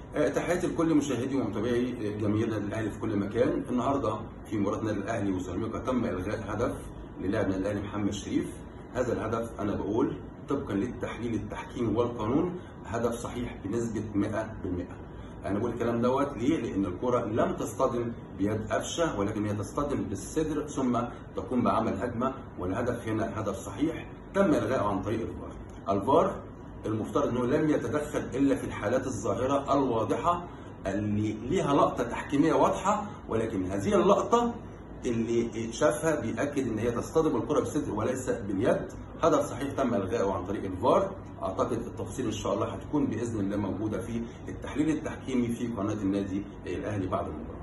آه، تحياتي لكل مشاهدي ومتابعي جماهير النادي الاهلي في كل مكان النهارده في مباراه النادي الاهلي وسيراميكا تم الغاء هدف للاعب النادي الاهلي محمد شريف هذا الهدف انا بقول طبقا للتحليل التحكيمي والقانون هدف صحيح بنسبه 100% انا بقول الكلام دوت ليه؟ لان الكره لم تصطدم بيد قفشه ولكن هي تصطدم بالصدر ثم تقوم بعمل هجمه والهدف هنا هدف صحيح تم الغائه عن طريق الفار. الفار المفترض انه لم يتدخل الا في الحالات الظاهره الواضحه اللي ليها لقطه تحكيميه واضحه ولكن هذه اللقطه اللي شافها بيأكد ان هي تصطدم الكره بالصدر وليس باليد هدف صحيح تم الغائه عن طريق الفار اعتقد التفاصيل ان شاء الله هتكون باذن الله موجوده في التحليل التحكيمي في قناه النادي الاهلي بعد المباراه